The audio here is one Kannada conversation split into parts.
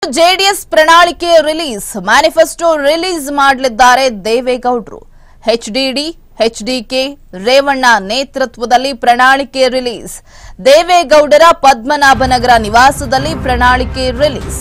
ಜೆಡಿಎಸ್ ಪ್ರಣಾಳಿಕೆ ರಿಲೀಸ್ ಮ್ಯಾನಿಫೆಸ್ಟೋ ರಿಲೀಸ್ ಮಾಡಲಿದ್ದಾರೆ ದೇವೇಗೌಡರು ಎಚ್ಡಿಡಿ ಎಚ್ಡಿಕೆ ರೇವಣ್ಣ ನೇತೃತ್ವದಲ್ಲಿ ಪ್ರಣಾಳಿಕೆ ರಿಲೀಸ್ ದೇವೇಗೌಡರ ಪದ್ಮನಾಭನಗರ ನಿವಾಸದಲ್ಲಿ ಪ್ರಣಾಳಿಕೆ ರಿಲೀಸ್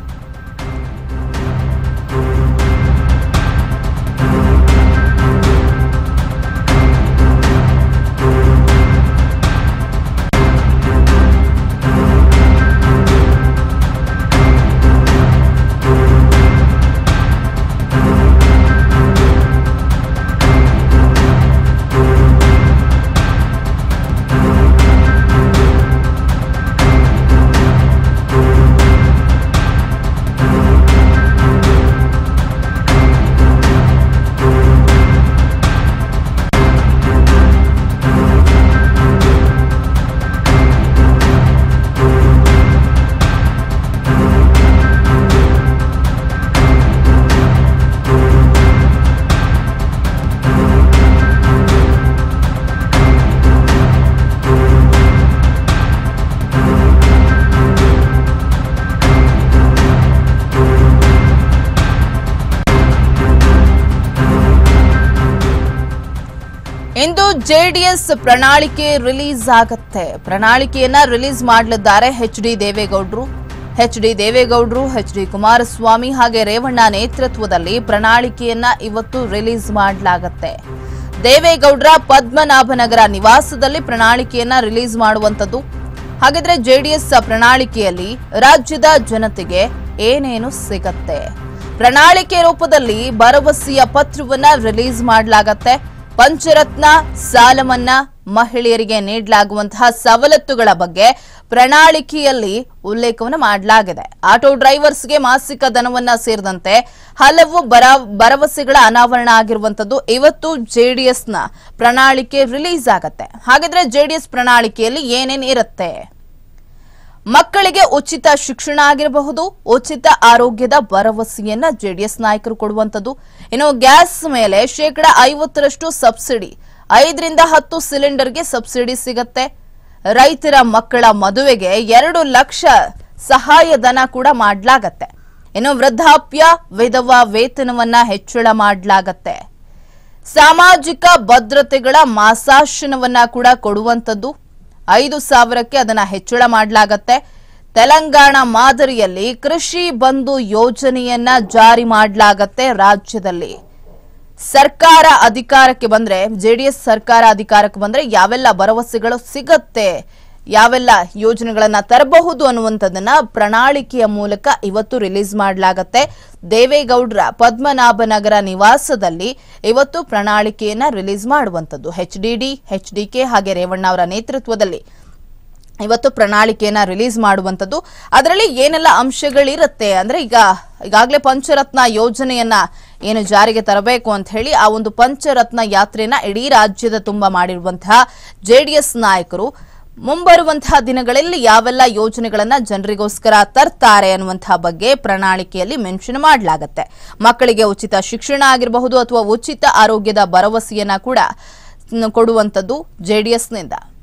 ಇಂದು ಜೆಡಿಎಸ್ ಪ್ರಣಾಳಿಕೆ ರಿಲೀಸ್ ಆಗತ್ತೆ ಪ್ರಣಾಳಿಕೆಯನ್ನ ರಿಲೀಸ್ ಮಾಡಲಿದ್ದಾರೆ ಎಚ್ ಡಿ ದೇವೇಗೌಡರು ಎಚ್ ಡಿ ದೇವೇಗೌಡರು ಎಚ್ ಡಿ ಕುಮಾರಸ್ವಾಮಿ ಹಾಗೆ ರೇವಣ್ಣ ನೇತೃತ್ವದಲ್ಲಿ ಪ್ರಣಾಳಿಕೆಯನ್ನ ಇವತ್ತು ರಿಲೀಸ್ ಮಾಡಲಾಗತ್ತೆ ದೇವೇಗೌಡರ ಪದ್ಮನಾಭನಗರ ನಿವಾಸದಲ್ಲಿ ಪ್ರಣಾಳಿಕೆಯನ್ನ ರಿಲೀಸ್ ಮಾಡುವಂತದ್ದು ಹಾಗಿದ್ರೆ ಜೆಡಿಎಸ್ ಪ್ರಣಾಳಿಕೆಯಲ್ಲಿ ರಾಜ್ಯದ ಜನತೆಗೆ ಏನೇನು ಸಿಗತ್ತೆ ಪ್ರಣಾಳಿಕೆ ರೂಪದಲ್ಲಿ ಭರವಸೆಯ ಪತ್ರವನ್ನ ರಿಲೀಸ್ ಮಾಡಲಾಗತ್ತೆ ಪಂಚರತ್ನ ಸಾಲ ಮನ್ನಾ ಮಹಿಳೆಯರಿಗೆ ನೀಡಲಾಗುವಂತಹ ಸವಲತ್ತುಗಳ ಬಗ್ಗೆ ಪ್ರಣಾಳಿಕೆಯಲ್ಲಿ ಉಲ್ಲೇಖವನ್ನು ಮಾಡಲಾಗಿದೆ ಆಟೋ ಡ್ರೈವರ್ಸ್ಗೆ ಮಾಸಿಕ ಧನವನ್ನ ಸೇರಿದಂತೆ ಹಲವು ಬರ ಭರವಸೆಗಳ ಅನಾವರಣ ಆಗಿರುವಂತದ್ದು ಇವತ್ತು ಜೆಡಿಎಸ್ನ ಪ್ರಣಾಳಿಕೆ ರಿಲೀಸ್ ಆಗತ್ತೆ ಹಾಗಿದ್ರೆ ಜೆಡಿಎಸ್ ಪ್ರಣಾಳಿಕೆಯಲ್ಲಿ ಏನೇನ್ ಇರುತ್ತೆ ಮಕ್ಕಳಿಗೆ ಉಚಿತ ಶಿಕ್ಷಣ ಆಗಿರಬಹುದು ಉಚಿತ ಆರೋಗ್ಯದ ಭರವಸೆಯನ್ನ ಜೆಡಿಎಸ್ ನಾಯಕರು ಕೊಡುವಂತದ್ದು ಇನ್ನು ಗ್ಯಾಸ್ ಮೇಲೆ ಶೇಕಡ ಐವತ್ತರಷ್ಟು ಸಬ್ಸಿಡಿ ಐದರಿಂದ ಹತ್ತು ಸಿಲಿಂಡರ್ಗೆ ಸಬ್ಸಿಡಿ ಸಿಗತ್ತೆ ರೈತರ ಮಕ್ಕಳ ಮದುವೆಗೆ ಎರಡು ಲಕ್ಷ ಸಹಾಯಧನ ಕೂಡ ಮಾಡಲಾಗತ್ತೆ ಇನ್ನು ವೃದ್ಧಾಪ್ಯ ವಿಧವಾ ವೇತನವನ್ನ ಹೆಚ್ಚಳ ಮಾಡಲಾಗತ್ತೆ ಸಾಮಾಜಿಕ ಭದ್ರತೆಗಳ ಮಾಸಾಶನವನ್ನ ಕೂಡ ಕೊಡುವಂತದ್ದು ಐದು ಸಾವಿರಕ್ಕೆ ಅದನ್ನ ಹೆಚ್ಚಳ ಮಾಡಲಾಗತ್ತೆ ತೆಲಂಗಾಣ ಮಾದರಿಯಲ್ಲಿ ಕೃಷಿ ಬಂಧು ಯೋಜನೆಯನ್ನ ಜಾರಿ ಮಾಡಲಾಗತ್ತೆ ರಾಜ್ಯದಲ್ಲಿ ಸರ್ಕಾರ ಅಧಿಕಾರಕ್ಕೆ ಬಂದ್ರೆ ಜೆಡಿಎಸ್ ಸರ್ಕಾರ ಅಧಿಕಾರಕ್ಕೆ ಬಂದ್ರೆ ಯಾವೆಲ್ಲ ಭರವಸೆಗಳು ಸಿಗತ್ತೆ ಯಾವೆಲ್ಲ ಯೋಜನೆಗಳನ್ನ ತರಬಹುದು ಅನ್ನುವಂಥದ್ದನ್ನ ಪ್ರಣಾಳಿಕೆಯ ಮೂಲಕ ಇವತ್ತು ರಿಲೀಸ್ ಮಾಡಲಾಗತ್ತೆ ದೇವೇಗೌಡರ ಪದ್ಮನಾಭನಗರ ನಿವಾಸದಲ್ಲಿ ಇವತ್ತು ಪ್ರಣಾಳಿಕೆಯನ್ನ ರಿಲೀಸ್ ಮಾಡುವಂಥದ್ದು H D D H D K ಹಾಗೆ ರೇವಣ್ಣ ಅವರ ನೇತೃತ್ವದಲ್ಲಿ ಇವತ್ತು ಪ್ರಣಾಳಿಕೆಯನ್ನ ರಿಲೀಸ್ ಮಾಡುವಂತದ್ದು ಅದರಲ್ಲಿ ಏನೆಲ್ಲ ಅಂಶಗಳಿರುತ್ತೆ ಅಂದ್ರೆ ಈಗ ಈಗಾಗಲೇ ಪಂಚರತ್ನ ಯೋಜನೆಯನ್ನ ಏನು ಜಾರಿಗೆ ತರಬೇಕು ಅಂತ ಹೇಳಿ ಆ ಒಂದು ಪಂಚರತ್ನ ಯಾತ್ರೆಯನ್ನ ಇಡೀ ರಾಜ್ಯದ ತುಂಬ ಮಾಡಿರುವಂತಹ ಜೆಡಿಎಸ್ ನಾಯಕರು ಮುಂಬರುವಂತಹ ದಿನಗಳಲ್ಲಿ ಯಾವೆಲ್ಲ ಯೋಜನೆಗಳನ್ನ ಜನರಿಗೋಸ್ಕರ ತರ್ತಾರೆ ಅನ್ನುವಂತಹ ಬಗ್ಗೆ ಪ್ರಣಾಳಿಕೆಯಲ್ಲಿ ಮೆನ್ಷನ್ ಮಾಡಲಾಗತ್ತೆ ಮಕ್ಕಳಿಗೆ ಉಚಿತ ಶಿಕ್ಷಣ ಆಗಿರಬಹುದು ಅಥವಾ ಉಚಿತ ಆರೋಗ್ಯದ ಭರವಸೆಯನ್ನ ಕೂಡ ಕೊಡುವಂತದ್ದು ಜೆಡಿಎಸ್ನಿಂದ